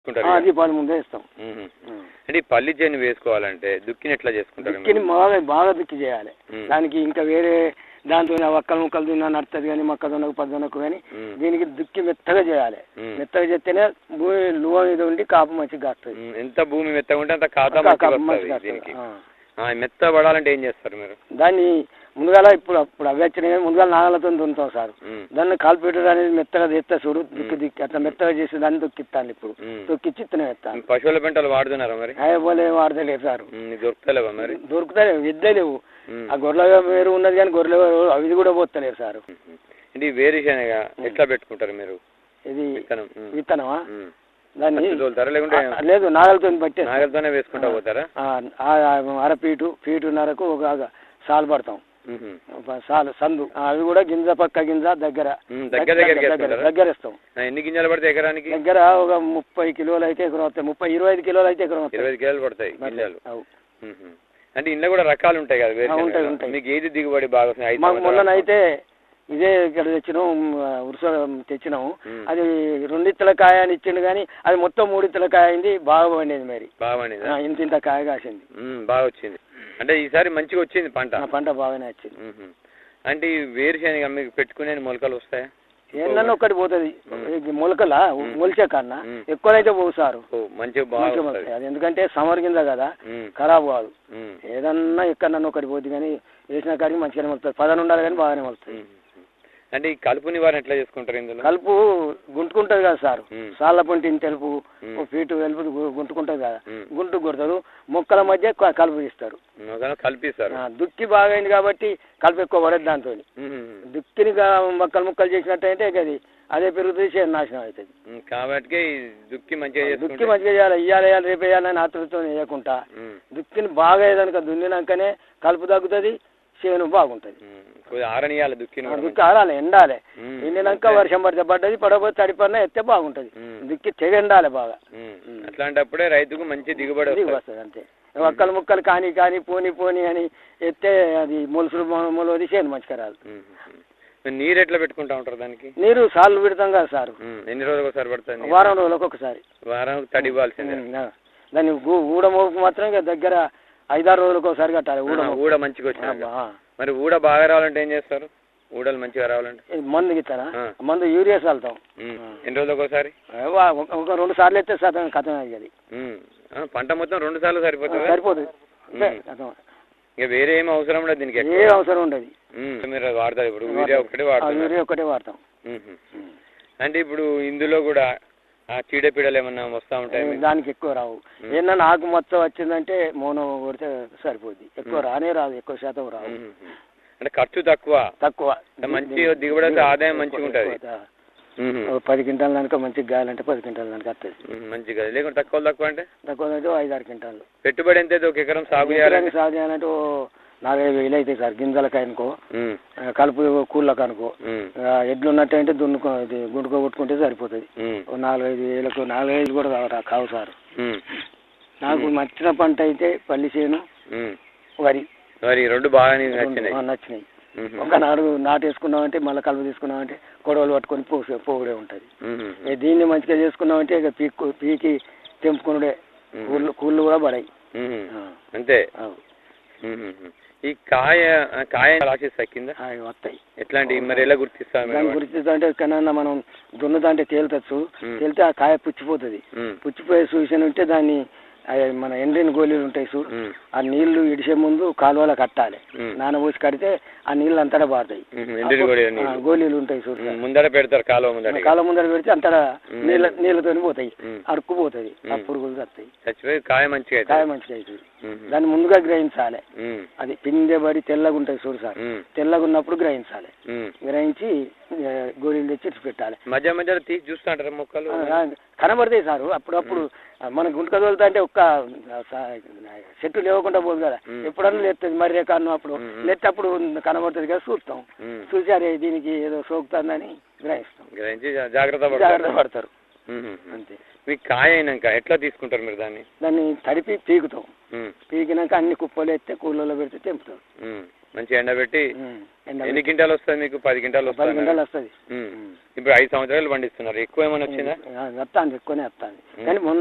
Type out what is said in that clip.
చేసుకుంటారు ఆ, ఇక. దీపావళి ముందే ఇస్తాం మ్మ్. ఉం. అంటే ఈ పల్లి చేను వేసుకోవాలంటే దుక్కిని ఎట్లా చేసుకుంటారు మీరు? దుక్కిని బాగా బాగా దుక్కి చేయాలి ఉం. దానికి ఇంకా వేరే దాంతో ఒక్కలు ముక్కలు తిన్నా నడుతుంది కానీ మొక్కజొన్నకు పద్దొన్నకు కానీ ఉం. దీనికి దుక్కి మెత్తగా చేయాలి ఉం. మెత్తగా చేస్తేనే భూమి లువ మీద ఉండి కాపు మంచిగా కాస్తుంది మ్మ్. ఎంత భూమి మెత్తగా ఉంటే అంత ఖాతా కా- మంచిగా కాపు మంచిగా వస్తుంది కాస్తుంది. దీనికి ఆ. ఆ, మెత్త పడాలంటే ఏం చేస్తారు మీరు దాన్ని ముందుగాల ఇప్పుడు అప్పుడు అవి వచ్చినాయి కానీ ముందుగాల నాగలతో దున్నుతాం సార్ మ్మ్. దాన్ని కాల్పెట్టడం అనేది మెత్తగా తెస్తా చూడు దుక్కి దుక్కి అట్లా మెత్తగా చేసి దాన్ని దొక్కిస్తాను ఇప్పుడు మ్మ్. దొక్కిచ్చి ఇత్తనం ఎత్తాను పశువుల పెంటలు వాడుతున్నారా మరి పోలే వాడతలేదు సార్ మ్మ్. నీకు దొరుకుతలేవా మరి దొరుకుతాయి ఎద్దే లేవు మ్మ్. ఆ గొర్రెల వేరు ఉన్నది కానీ గొర్రెల వేరు అవి కూడా పోతలేరు సార్ మ్మ్. అంటే ఈ వేరుశనగ ఎట్లా పెట్టుకుంటారు మీరు ఇది విత్తనం మ్మ్. విత్తనమా మ్మ్. దాన్ని పచ్చి తోలుతారా లేకుంటే ఆ, లేదు నాగలతో పట్టే నాగలతోనే వేసుకుంటా పోతారా అర ఫీటు ఫీటున్నరకు ఒక సాలు పడతాం మ్మ్. ఒక సాలు సందు ఆ, అవి కూడా గింజ పక్క గింజ దగ్గర మ్మ్. దగ్గర దగ్గరికి దగ్గర వేసుకుంటారా? దగ్గర ఇస్తాం ఆ, ఎన్ని గింజలు పడతాయి ఎకరానికి దగ్గర ఒక ముప్పై కిలోలు అయితే ఎకరం వస్తాయి ముప్పై ఇరవై ఐదు కిలోలు అయితే ఎకరం వస్తాయి ఇరవై ఐదు కిలోలు పడతాయి గింజలు అవు. మ్మ్. అంటే ఇంట్లో కూడా రకాలు ఉంటాయి కదా ఆ, ఉంటాయి, వేరుశనగలో. ఉంటాయి. మీకు ఏది దిగుబడి బాగా వస్తుంది ఐదు మాకు సంవత్సరాలు? మొన్ననైతే ఇదే ఇక్కడ తెచ్చినాం ఉరుస తెచ్చినాము మ్మ్. అది రెండిత్తల కాయ అని ఇచ్చిండు కానీ అది మొత్తం మూడిత్తల కాయ అయింది బాగా పండేది మరి బాగా పండిందా? ఆ, ఇంత ఇంత కాయ కాసింది మ్మ్. బాగా వచ్చింది అంటే ఈసారి మంచిగా వచ్చింది పంట నా పంట బాగానే వచ్చింది మ్మ్. అంటే ఈ వేరుశనగ మీకు పెట్టుకునే మొలకలు వస్తాయా ఏందన్నా ఒక్కటి పోతుంది మొలకల మొలిచే కన్నా మ్మ్. ఎక్కువనైతే పోవు సారు ఓ, మంచిగా బాగా మంచిగా వస్తుంది వస్తాయి. అది ఎందుకంటే సమర్ కింద కదా మ్మ్. ఖరాబ్ కాదు మ్మ్. ఏదన్నా ఎక్కడన్నా ఒకటి పోతుంది కానీ వేసిన కాడికి మంచిగానే మొలుతుంది పదన ఉండాలి కానీ బాగానే మొలుతుంది మ్మ్. అంటే ఈ కలుపు నివారణ ఎట్లా చేసుకుంటారు ఇందులో కలుపు గుంటుకుంటది కదా సార్ మ్మ్. సాళ్ళ పొంటిని తెలుపు మ్మ్. ఓ ఫీటు వెలుపు గు- గుంటుకుంటది కదా మ్మ్. గుంటు కొడతారు మొక్కల మధ్య క- కలుపు తీస్తారు ఒకవేళ కలిపిస్తారు ఆ, దుక్కి బాగా అయింది కాబట్టి కలుపు ఎక్కువ పడదు దాంతో మ్మ్. దుక్కిని గా- మొక్కలు ముక్కలు చేసినట్టయితే ఇక అది అదే పెరుగుతుంది చేను నాశనం అవుతుంది మ్మ్. కాబట్టి ఈ దుక్కి మంచిగా దుక్కి చేసుకుంటే మంచిగా చేయాలి ఇయ్యాలి వేయాలి రేపు వేయాలని ఆతృతో వేయకుండా మ్మ్. దుక్కిని బాగా ఏదనుక దున్నినాకనే కలుపు తగ్గుతుంది చేను బాగుంటుంది మ్మ్. కొద్దిగా ఆరనియాలి దుక్కిని ఆ, కూడా దుక్కి ఆరాలి ఎండాలి మ్మ్. ఎండినాక అంతే. వర్షం పడితే పడ్డది పడకపోతే తడిపడినా ఎత్తే బాగుంటుంది మ్మ్. దుక్కి తెగ ఎండాలి బాగా మ్మ్. అట్లాంటప్పుడే రైతుకు మంచి దిగుబడి దిగి వస్తుంది వస్తుంది అంతే ఒక్కలు ముక్కలు కాని కాని పోని పోని అని ఎత్తే అది మొలుసులు మొలవది చేను మంచిగా రాదు మ్మ్. మ్మ్. నీరు ఎట్లా పెట్టుకుంటా ఉంటారు దానికి నీరు సార్లు పెడతాం కదా సారు మ్మ్. ఎన్ని రోజులకు ఒకసారి పడుతుంది నీరు? వారం రోజులకు ఒకసారి వారం తడి ఇవ్వాల్సిందే ఉమ్, ఆ. దాన్ని ఊ- ఊడమోపు మాత్రం ఇక దగ్గర ఐదారు రోజులకు ఒకసారి కట్టాలి ఆ, ఊడమోపు ఊడ మంచిగా వచ్చినాక ఆ, మరి ఊడ బాగా రావాలంటే ఏం చేస్తారు ఊడలు మంచిగా రావాలంటే ఇది మందు గిస్తారా ఆ. మందు యూరియా చల్లుతాం మ్మ్. ఎన్ని రోజులకు ఒకసారి ఏ, వా- ఒక- ఒక రెండు సార్లు ఎత్తే శాతం కథం అయ్యేది మ్మ్. ఆ, పంట మొత్తం రెండు సార్లు సరిపోతుంది సరిపోతుంది అంతే, ఉమ్. కథం. ఇక వేరే ఏం అవసరం ఉండదు దీనికి ఏ ఎక్కువ. అవసరం ఉండదు మ్మ్. మీరు అది వాడతారు ఇప్పుడు యూరియా ఒకటే వాడుతున్నారు యూరియా ఒకటే వాడతాం మ్మ్. అంటే ఇప్పుడు ఇందులో కూడా ఆ చీడపీడలు ఏమన్నా వస్తూ ఉంటాయి మీకు? దానికి ఎక్కువ రావు ఏమన్నా నాకు మొత్తం వచ్చిందంటే మౌనం కొడితే సరిపోద్ది ఎక్కువ రానే రాదు ఎక్కువ శాతం రావు మ్మ్. అంటే ఖర్చు తక్కువ తక్కువ మంచి దిగుబడి వస్తే ఆదాయం మంచిగా ఉంటుంది ఎక్కువ. మ్మ్. ఒక పది క్వింటాల దానిక మంచిగా గాయాలంటే పది క్వింటాల దానికి వస్తుంది మ్మ్. మంచిగా లేకుంటే తక్కువ తక్కువ అంటే తక్కువ అయితే ఓ ఐదు ఆరు క్వింటాలు పెట్టుబడి ఎంత అయితే ఒక ఎకరం సాగు చేయాలంటే ఎకరానికి సాగు చేయాలంటే ఓ నాలుగైదు వేలు అవుతాయి సార్ గింజలకి అనుకో మ్మ్. ఆ, కలుపు కూళ్ళకి అనుకో మ్మ్. ఆ, ఎడ్లు ఉన్నట్టయితే దున్నుకో ఇది గుండుకో కొట్టుకుంటే సరిపోతుంది మ్మ్. ఓ నాలుగైదు వేలకు నాలుగైదు కూడా రావు రా- కావు సార్ మ్మ్. నాకు నచ్చిన పంట అయితే పల్లి చేను మ్మ్. వరి మరి రెండు బాగా నీకు నచ్చినాయి ఆ, నచ్చినాయి మ్మ్. ఒక నాడు నాటేసుకున్నామంటే మళ్ళీ కలుపు తీసుకున్నామంటే కొడవలు పట్టుకొని పో పోగుడే ఉంటుంది మ్మ్. ఇక దీన్ని మంచిగా చేసుకున్నామంటే ఇక పీక్కు పీకి తెంపుకునుడే మ్మ్. కూళ్ళు కూళ్ళు కూడా పడాయి మ్మ్. ఆ, అంతే అవు. మ్మ్. ఈ కాయ ఆ కాయ రాసేస్తా కింద అవి వస్తాయి ఎట్లాంటి మరి ఎలా గుర్తిస్తా దాని గురించి అంటే కన్నా మనం దున్నుదంటే తేలుతచ్చు మ్మ్. తేలితే ఆ కాయ పుచ్చిపోతుంది పుచ్చిపోయే సూచన ఉంటే దాన్ని అవి మన ఎండిన గోళీలు ఉంటాయి చూడు ఆ నీళ్లు ఇడిసే ముందు కాలువలో కట్టాలి నానబోసి కడితే ఆ నీళ్ళు అంతటా పారుతాయి ఎండిన గోళీలు ఆ, నీళ్ళు. గోళీలు ఉంటాయి చూడు మ్మ్. ముందర పెడతారు కాలువ ముందర కాలం ముందర పెడితే అంతటా మ్మ్. నీళ్ళ నీళ్ళతో పోతాయి మ్మ్. అడుక్కుపోతుంది ఆ మ్మ్. పురుగులు వస్తాయి చచ్చిపోయి కాయ మంచిగా అవుతుంది. కాయ మంచిగా అవుతుంది మ్మ్. దాన్ని ముందుగా గ్రహించాలి మ్మ్. అది పిందె పడి తెల్లగా ఉంటాయి చూడు సార్ మ్మ్. తెల్లగా ఉన్నప్పుడు గ్రహించాలి మ్మ్. గ్రహించి ఆ, గోళీలు తెచ్చి ఇటు పెట్టాలి మధ్య మధ్యలో తీసి చూస్తుంటారు మొక్కలు ఆ, కనబడతాయి సారు అప్పుడప్పుడు ఆ, మన గుంటక తోలుతా అంటే ఒక్క ఆ, సా- చెట్టు లేవకుండా పోదు కదా మ్మ్. ఎప్పుడన్నా లేస్తుంది మర్రే కారణం అప్పుడు మ్మ్. లేటప్పుడు కనబడుతుంది కదా చూస్తాం మ్మ్. చూసి అరే దీనికి ఏదో సోకుతుందని గ్రహిస్తాం గ్రహించి జా- జాగ్రత్త జాగ్రత్త పడతారు పడతారు మ్మ్. అంతే మీకు కాయ అయినాక ఎట్లా తీసుకుంటారు మీరు దాన్ని దాన్ని తడిపి పీకుతాం మ్మ్. పీకినాక అన్ని కుప్పలు ఎత్తే కూలలో పెడితే తెంపుతాం మ్మ్. మంచి ఎండబెట్టి ఉమ్, ఎండ ఎన్ని క్వింటాలు వస్తుంది మీకు పది క్వింటాలు పది వస్తుంది గంటలు వస్తుంది ఇప్పుడు ఐదు సంవత్సరాలు పండిస్తున్నారు ఎక్కువ ఏమైనా వచ్చిందా వస్తాంది ఎక్కువనే వస్తాంది కానీ మొన్న